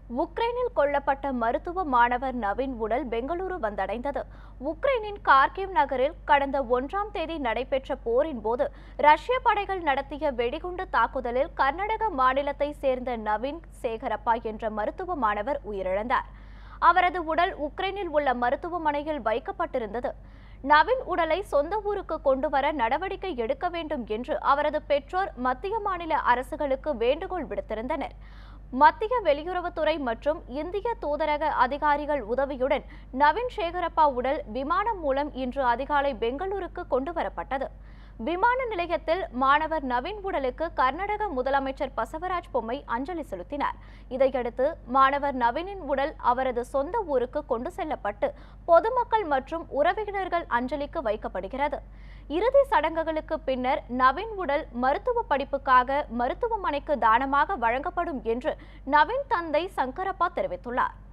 உக்ரைனில் கொல்லப்பட்ட மருத்துவ மாணவர் நவீன் உடல் பெங்களூரு வந்தடைந்தது உக்ரைனின் கார்கிவ் நகரில் கடந்த ஒன்றாம் தேதி நடைபெற்ற போரின் போது ரஷ்ய படைகள் நடத்திய வெடிகுண்டு தாக்குதலில் கர்நாடக மாநிலத்தை சேர்ந்த நவீன் சேகரப்பா என்ற மருத்துவ மாணவர் உயிரிழந்தார் அவரது உடல் உக்ரைனில் உள்ள மருத்துவமனையில் வைக்கப்பட்டிருந்தது நவீன் உடலை சொந்த ஊருக்கு கொண்டு வர நடவடிக்கை எடுக்க வேண்டும் என்று அவரது பெற்றோர் மத்திய மாநில அரசுகளுக்கு வேண்டுகோள் விடுத்திருந்தனர் மத்திய வெளியுறவுத்துறை மற்றும் இந்திய தூதரக அதிகாரிகள் உதவியுடன் நவீன் சேகரப்பா உடல் விமானம் மூலம் இன்று அதிகாலை பெங்களூருக்கு கொண்டு வரப்பட்டது விமான நிலையத்தில் மாணவர் நவீன் உடலுக்கு கர்நாடக முதலமைச்சர் பசவராஜ் பொம்மை அஞ்சலி செலுத்தினார் இதையடுத்து மாணவர் நவீனின் உடல் அவரது சொந்த ஊருக்கு கொண்டு செல்லப்பட்டு பொதுமக்கள் மற்றும் உறவினர்கள் அஞ்சலிக்கு வைக்கப்படுகிறது இறுதி சடங்குகளுக்கு பின்னர் நவீன் உடல் மருத்துவ படிப்புக்காக மருத்துவமனைக்கு தானமாக வழங்கப்படும் என்று நவீன் தந்தை சங்கரப்பா தெரிவித்துள்ளார்